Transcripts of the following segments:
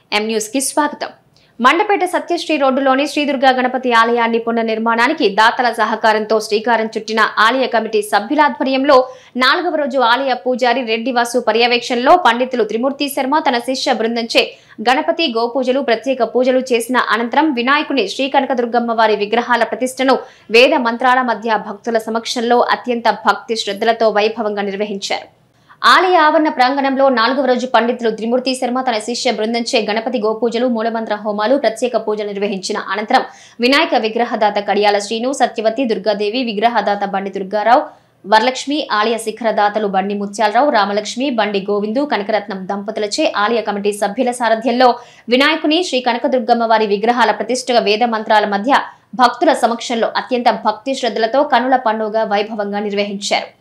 M news కి స్వాగతం మండపేట సత్యశ్రీ రోడ్డులోని శ్రీదుర్గా గణపతి ఆలయాన్ని పునర్నిర్మాణానికి దాతల సహకారంతో శ్రీకారం చుట్టిన ఆలయ కమిటీ సభ్యుల ఆధ్వర్యంలో నాలుగవ రోజు ఆలయ పూజారి రెడ్డి వాసు పర్యవేక్షణలో పండితులు త్రిమూర్తి శర్మ తన శిష్య బృందంచే గణపతి గోపూజలు ప్రత్యేక పూజలు చేసిన అనంతరం వినాయకుని శ్రీ కనకదుర్గమ్మ వారి విగ్రహాల ప్రతిష్టను వేద మంత్రాల మధ్య భక్తుల సమక్షంలో అత్యంత భక్తి శ్రద్ధలతో వైభవంగా నిర్వహించారు ఆలయ ఆవరణ ప్రాంగణంలో నాలుగవ రోజు పండితులు త్రిమూర్తి శర్మ తన శిష్య బృందంచే గణపతి గోపూజలు మూలమంత్ర హోమాలు ప్రత్యేక పూజలు నిర్వహించిన అనంతరం వినాయక విగ్రహదాత కడియాల శ్రీను సత్యవతి దుర్గాదేవి విగ్రహదాత బండి దుర్గారావు వరలక్ష్మి ఆలయ శిఖరదాతలు బండి ముత్యాలరావు రామలక్ష్మి బండి గోవిందు కనకరత్నం దంపతులచే ఆలయ కమిటీ సభ్యుల సారథ్యంలో వినాయకుని శ్రీ కనకదుర్గమ్మ వారి విగ్రహాల ప్రతిష్ఠగా వేద మంత్రాల మధ్య భక్తుల సమక్షంలో అత్యంత భక్తి శ్రద్ధలతో కనుల పండుగ వైభవంగా నిర్వహించారు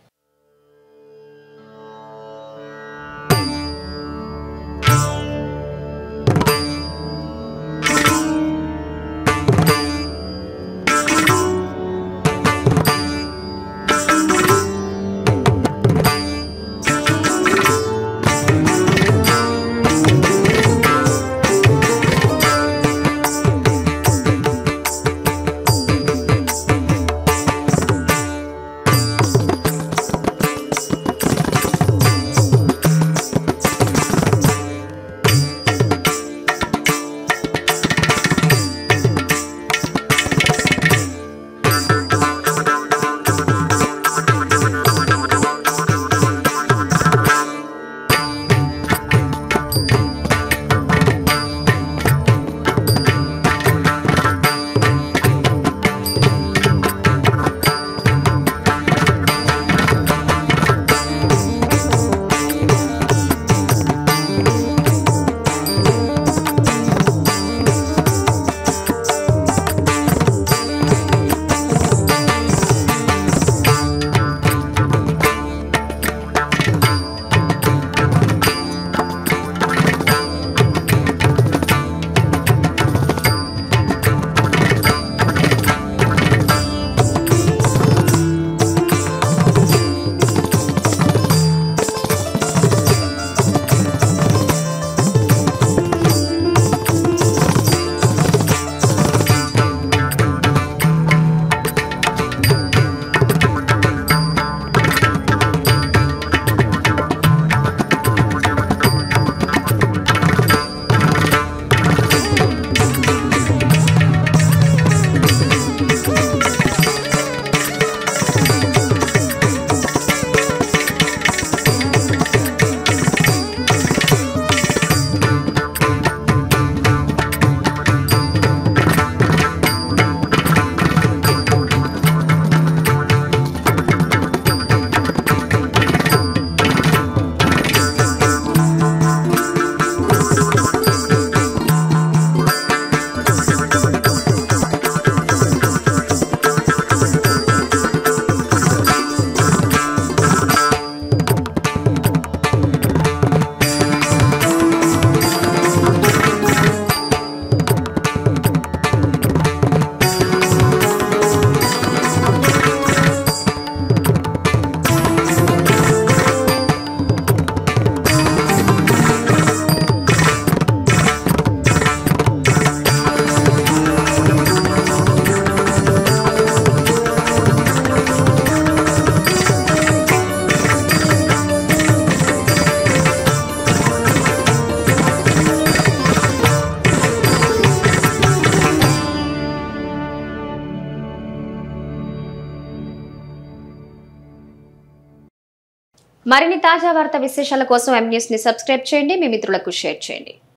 మరిన్ని తాజా వార్తా విశేషాల కోసం ఎం న్యూస్ ని సబ్స్క్రైబ్ చేయండి మీ మిత్రులకు షేర్ చేయండి